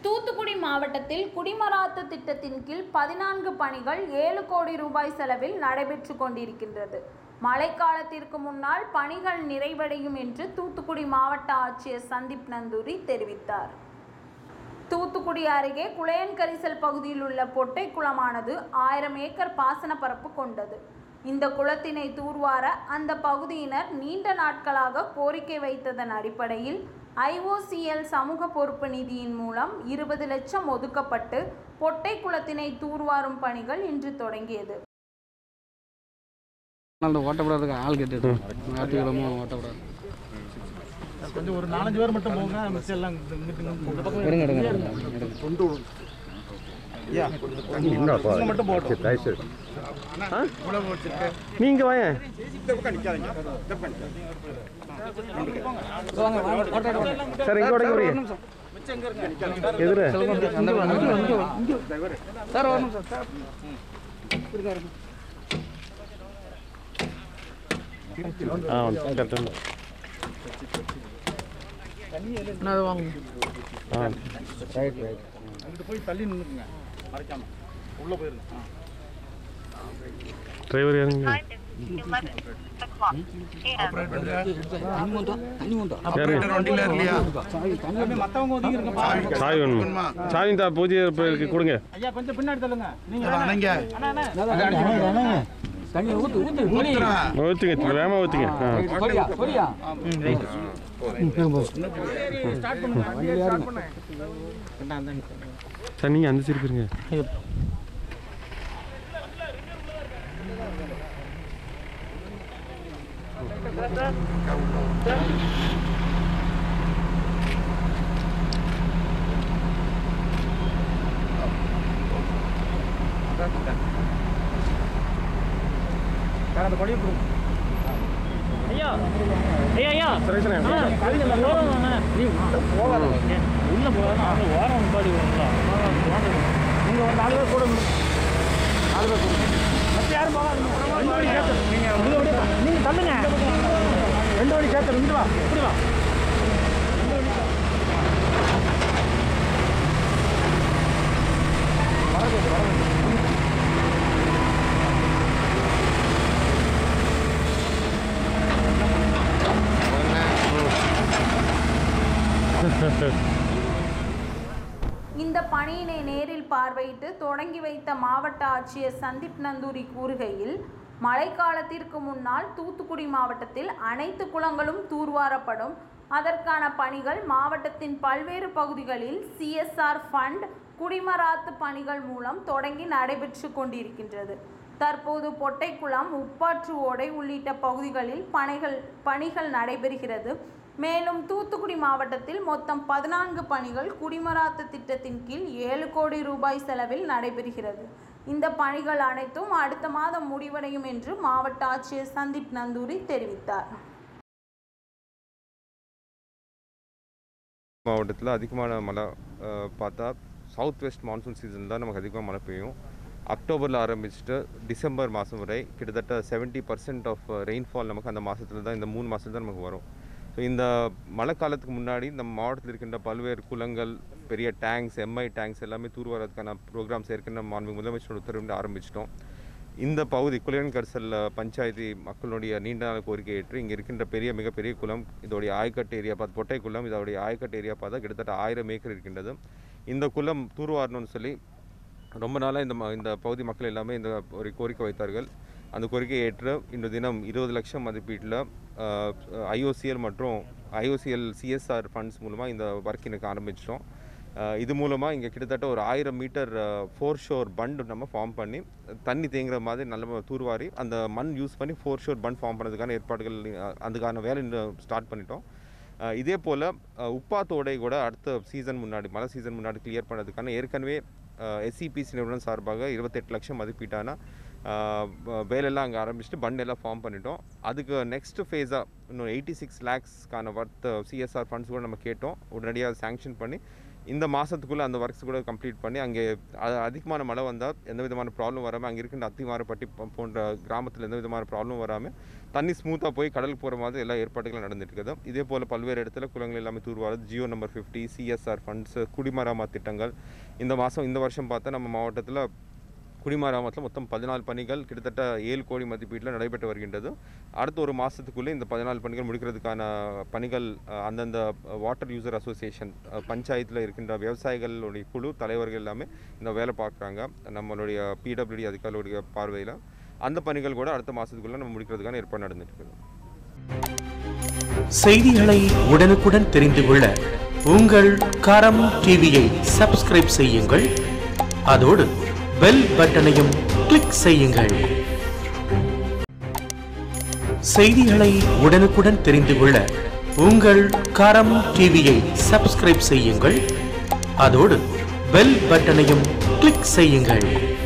தூத்துக்குடி மாவட்டத்தில் குடிமராத்து திட்டத்தின் கீழ் பதினான்கு பணிகள் ஏழு கோடி ரூபாய் செலவில் நடைபெற்று கொண்டிருக்கின்றது மழைக்காலத்திற்கு முன்னால் பணிகள் நிறைவடையும் என்று தூத்துக்குடி மாவட்ட ஆட்சியர் சந்தீப் நந்தூரி தெரிவித்தார் தூத்துக்குடி அருகே குளையன்கரிசல் பகுதியில் உள்ள பொட்டை குளமானது ஆயிரம் ஏக்கர் பாசன பரப்பு கொண்டது இந்த குளத்தினை தூர்வார அந்த பகுதியினர் நீண்ட நாட்களாக கோரிக்கை வைத்ததன் அடிப்படையில் ஐஓசிஎல் சமூக பொறுப்பு நிதியின் மூலம் இருபது லட்சம் ஒதுக்கப்பட்டு பொட்டை குளத்தினை தூர்வாரும் பணிகள் இன்று தொடங்கியது அந்த ஓட்டப்படாதுக்கு ஆள் கேட்டுட்டு ஞாயிற்றுக்கிழமும் ஓட்டப்படாது கொஞ்சம் ஒரு நாலஞ்சு பேர் மட்டும் போங்க மிச்சம் எல்லாம் இங்கிட்டு இங்கிட்டு இந்த பக்கம் எடுங்க எடுங்க எடுங்க எடுங்க கொண்டு விடும் ஐயா இவங்க மட்டும் போட்டோம் இவ்வளவு வச்சிருக்கேன் நீங்க வாங்க இந்த பக்கம் நிக்காதீங்க இந்த பக்கம் நிக்காதீங்க வாங்க வாங்க ஓட்ட ஓட்ட சார் இங்க உடைக்க முடியும் மிச்சம் எங்க இருங்க நிக்காதீங்க எதிர அந்த சார் ஒரு நிமிஷம் சார் இருக்காரு ஆ கரெக்ட் என்ன அது வாங்க ஆ ரைட் ரைட் அங்கிட்டு போய் தள்ளி நின்னுக்குங்க மறைக்காம உள்ள போயிருங்க ஆ. டிரைவர் இறங்குங்க இறங்கு தம்பி, மத்தவங்க ஒதுங்கி இருங்கப்பா சாவி வேணுமா சாவி தா பூஜை இருக்கு கொடுங்க ஐயா கொஞ்சம் பின்னாடி தள்ளுங்க நீங்க அண்ணா அண்ணா தண்ணி ஊத்து ஊத்து ஊற்றுங்க வேகமாக ஊற்றுங்க ஆ சரியா சரியா ஸ்டார்ட் பண்ணுங்க வண்டியை ஸ்டார்ட் பண்ணு சார் நீங்கள் அந்த சைடு இருங்க சார் அந்த கொடியை கொடுங்க ஐயா ஐயா ஐயா சரி உள்ள போகாம அவங்க ஓரம் பாடி வரலாம் நீங்க ஒரு நாலு பேர் கூட நில்லுங்க. நாலு பேர் கூட மற்ற யாரும் போகாதீங்க ரெண்டு வழி சேர்த்து நீங்க உள்ள வழி நீங்க தள்ளுங்க ரெண்டு வழி சேர்த்து இங்க வா இப்படி வா இந்த பணியினை நேரில் பார்வையிட்டு தொடங்கி வைத்த மாவட்ட ஆட்சியர் சந்தீப் நந்தூரி கூறுகையில் மழைக்காலத்திற்கு முன்னால் தூத்துக்குடி மாவட்டத்தில் அனைத்து குளங்களும் தூர்வாரப்படும் அதற்கான பணிகள் மாவட்டத்தின் பல்வேறு பகுதிகளில் சிஎஸ்ஆர் ஃபண்ட் குடிமராத்து பணிகள் மூலம் தொடங்கி நடைபெற்று கொண்டிருக்கின்றது தற்போது பொட்டைக்குளம் உப்பாற்று ஓடை உள்ளிட்ட பகுதிகளில் பணிகள் பணிகள் நடைபெறுகிறது மேலும் தூத்துக்குடி மாவட்டத்தில் மொத்தம் பதினான்கு பணிகள் குடிமராத்து திட்டத்தின் கீழ் ஏழு கோடி ரூபாய் செலவில் நடைபெறுகிறது இந்த பணிகள் அனைத்தும் அடுத்த மாதம் முடிவடையும் என்று மாவட்ட ஆட்சியர் சந்தீப் நந்தூரி தெரிவித்தார் மாவட்டத்தில் அதிகமான மழை அஹ், பார்த்தா சவுத் வெஸ்ட் மான்சூன் சீசன் தான் நமக்கு அதிகமாக மழை பெய்யும் அக்டோபரில் ஆரம்பிச்சுட்டு டிசம்பர் மாதம் வரை கிட்டத்தட்ட செவன்ட்டி பர்சன்ட் ஆஃப் ரெயின்ஃபால் நமக்கு அந்த மாதத்தில் தான் இந்த மூணு மாதத்துல தான் நமக்கு வரும் ஸோ இந்த மழை காலத்துக்கு முன்னாடி நம்ம மாவட்டத்தில் இருக்கின்ற பல்வேறு குளங்கள் பெரிய டேங்க்ஸ் எம்ஐ டேங்க்ஸ் எல்லாமே தூர்வாரதுக்கான ப்ரோக்ராம்ஸ் ஏற்கனவே மாண்பு முதலமைச்சர் உத்தரவு ஆரம்பிச்சிட்டோம் இந்த பகுதி குளியன் கரிசல் பஞ்சாயத்து மக்களுடைய நீண்ட நாள் கோரிக்கை ஏற்று இங்கே இருக்கின்ற பெரிய மிகப்பெரிய குளம் இதோடைய ஆயக்கட்டு ஏரியா பார்த்து பொட்டை குளம் இதோடைய ஆயக்கட்டு ஏரியா பார்த்தா கிட்டத்தட்ட ஆயிரம் ஏக்கர் இருக்கின்றது இந்த குளம் தூர்வாரணும்னு சொல்லி ரொம்ப நாளாக இந்த ம- இந்த பகுதி மக்கள் எல்லாமே இந்த ஒரு கோரிக்கை வைத்தார்கள் அந்த கோரிக்கையை ஏற்று இன்று தினம் இருபது லட்சம் மதிப்பீட்டில் ஐஓசிஎல் மற்றும் ஐஓசிஎல் சிஎஸ்ஆர் ஃபண்ட்ஸ் மூலமாக இந்த ஒர்க் எனக்கு ஆரம்பிச்சிட்டோம் அஹ் இது மூலமாக இங்கே கிட்டத்தட்ட ஒரு ஆயிரம் மீட்டர் ஃபோர் ஷோர் பண்ட் நம்ம ஃபார்ம் பண்ணி தண்ணி தேங்குற மாதிரி நல்ல தூர்வாரி அந்த மண் யூஸ் பண்ணி ஃபோர் ஷோர் பண்ட் ஃபார்ம் பண்ணதுக்கான ஏற்பாடுகள் அஹ், அதுக்கான வேலை ஸ்டார்ட் பண்ணிட்டோம் அஹ் இதே போல் உப்பாத்தோடை கூட அடுத்த சீசன் முன்னாடி மழை சீசன் முன்னாடி கிளியர் பண்ணதுக்கான ஏற்கனவே எஸ்சிபிசி நிறுவனம் சார்பாக இருபத்தெட்டு லட்சம் மதிப்பீட்டான அஹ், வ- வேலையெல்லாம் அங்கே ஆரம்பிச்சுட்டு பண்ட் எல்லாம் ஃபார்ம் பண்ணிட்டோம் அதுக்கு நெக்ஸ்ட் ஃபேஸாக இன்னும் எயிட்டி சிக்ஸ் லேக்ஸ்க்கான ஒர்த் சிஎஸ்ஆர் ஃபண்ட்ஸ் கூட நம்ம கேட்டோம் உடனடியாக சாங்ஷன் பண்ணி இந்த மாதத்துக்குள்ளே அந்த ஒர்க்ஸ் கூட கம்ப்ளீட் பண்ணி அங்கே அ- அதிகமான மழை வந்தால் எந்த விதமான ப்ராப்ளம் வராமல் அங்கே இருக்கின்ற அத்திமாரப்பட்டி ப- போன்ற கிராமத்தில் எந்த விதமான ப்ராப்ளம் வராமல் தண்ணி ஸ்மூத்தாக போய் கடலுக்கு போகிற மாதிரி எல்லா ஏற்பாடுகளும் நடந்துட்டு இருக்குது இதே போல் பல்வேறு இடத்துல குளங்கள் எல்லாமே தூர்வாரது G O number fifty CSR funds குடிமராமத் திட்டங்கள் இந்த மாதம் இந்த வருஷம் பார்த்தா நம்ம மாவட்டத்தில் குடிமராமத்தில் மொத்தம் பதினாலு பணிகள் கிட்டத்தட்ட ஏழு கோடி மதிப்பீட்டில் நடைபெற்று வருகின்றது அடுத்த ஒரு மாதத்துக்குள்ளே இந்த பதினாலு பணிகள் முடிக்கிறதுக்கான பணிகள் அஹ், அந்தந்த வாட்டர் யூசர் அசோசியேஷன் பஞ்சாயத்தில் இருக்கின்ற விவசாயிகளுடைய குழு தலைவர்கள் எல்லாமே இந்த வேலை பார்க்குறாங்க நம்மளுடைய பிடபிள்யூடி அதிகாரிகளுடைய பார்வையில் அந்த பணிகள் கூட அடுத்த மாதத்துக்குள்ளே நம்ம முடிக்கிறதுக்கான ஏற்பாடு நடந்துட்டு இருக்குது செய்திகளை உடனுக்குடன் தெரிந்து கொள்ள உங்கள் கரம் டிவியை சப்ஸ்கிரைப் செய்யுங்கள் அதோடு பெல் பட்டனையும் கிளிக் செய்யுங்கள் செய்திகளை உடனுக்குடன் தெரிந்து கொள்ள உங்கள் கரம் டிவியை சப்ஸ்கிரைப் செய்யுங்கள் அதோடு பெல் பட்டனையும் கிளிக் செய்யுங்கள்